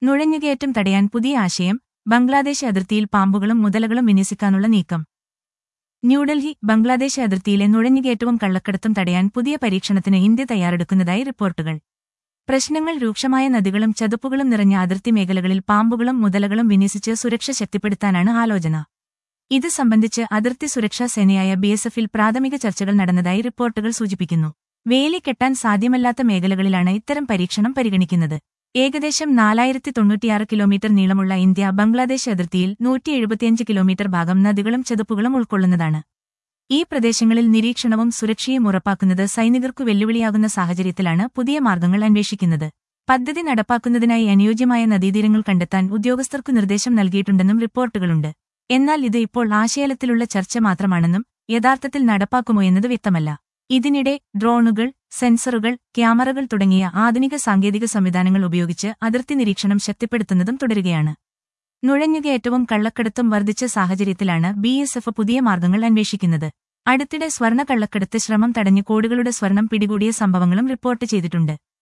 നുഴഞ്ഞുകയറ്റം തടയാൻ പുതിയ ആശയം ബംഗ്ലാദേശ് അതിർത്തിയിൽ പാമ്പുകളും മുതലകളും വിന്യസിക്കാനുള്ള നീക്കം ന്യൂഡൽഹി ബംഗ്ലാദേശ് അതിർത്തിയിലെ നുഴഞ്ഞുകയറ്റവും കള്ളക്കടത്തും തടയാൻ പുതിയ പരീക്ഷണത്തിന് ഇന്ത്യ തയ്യാറെടുക്കുന്നതായി റിപ്പോർട്ടുകൾ പ്രശ്നങ്ങൾ രൂക്ഷമായ നദികളും ചതുപ്പുകളും നിറഞ്ഞ അതിർത്തി മേഖലകളിൽ പാമ്പുകളും മുതലകളും വിന്യസിച്ച് സുരക്ഷ ശക്തിപ്പെടുത്താനാണ് ആലോചന ഇത് സംബന്ധിച്ച് അതിർത്തി സുരക്ഷാ സേനയായ ബിഎസ്എഫിൽ പ്രാഥമിക ചർച്ചകൾ നടന്നതായി റിപ്പോർട്ടുകൾ സൂചിപ്പിക്കുന്നു വേലി കെട്ടാൻ സാധ്യമല്ലാത്ത മേഖലകളിലാണ് ഇത്തരം പരീക്ഷണം പരിഗണിക്കുന്നത് ഏകദേശം നാലായിരത്തി തൊണ്ണൂറ്റിയാറ് കിലോമീറ്റർ നീളമുള്ള ഇന്ത്യ ബംഗ്ലാദേശ് അതിർത്തിയിൽ നൂറ്റി എഴുപത്തിയഞ്ച് കിലോമീറ്റർ ഭാഗം നദികളും ചതുപ്പുകളും ഉൾക്കൊള്ളുന്നതാണ് ഈ പ്രദേശങ്ങളിൽ നിരീക്ഷണവും സുരക്ഷയും ഉറപ്പാക്കുന്നത് സൈനികർക്കു വെല്ലുവിളിയാകുന്ന സാഹചര്യത്തിലാണ് പുതിയ മാർഗങ്ങൾ അന്വേഷിക്കുന്നത് പദ്ധതി നടപ്പാക്കുന്നതിനായി അനുയോജ്യമായ നദീതീരങ്ങൾ കണ്ടെത്താൻ ഉദ്യോഗസ്ഥർക്കു നിർദ്ദേശം നൽകിയിട്ടുണ്ടെന്നും റിപ്പോർട്ടുകളുണ്ട് എന്നാൽ ഇത് ഇപ്പോൾ ആശയലത്തിലുള്ള ചർച്ച മാത്രമാണെന്നും യഥാർത്ഥത്തിൽ നടപ്പാക്കുമോ എന്നത് വ്യക്തമല്ല ഇതിനിടെ ഡ്രോണുകൾ സെൻസറുകൾ ക്യാമറകൾ തുടങ്ങിയ ആധുനിക സാങ്കേതിക സംവിധാനങ്ങൾ ഉപയോഗിച്ച് അതിർത്തി നിരീക്ഷണം ശക്തിപ്പെടുത്തുന്നതും തുടരുകയാണ് നുഴഞ്ഞുകയറ്റവും കള്ളക്കടത്തും വർദ്ധിച്ച സാഹചര്യത്തിലാണ് ബിഎസ്എഫ് പുതിയ മാർഗങ്ങൾ അന്വേഷിക്കുന്നത് അടുത്തിടെ സ്വർണ്ണ കള്ളക്കടത്ത് ശ്രമം തടഞ്ഞ് കോടികളുടെ സ്വർണം പിടികൂടിയ സംഭവങ്ങളും റിപ്പോർട്ട് ചെയ്തിട്ടുണ്ട്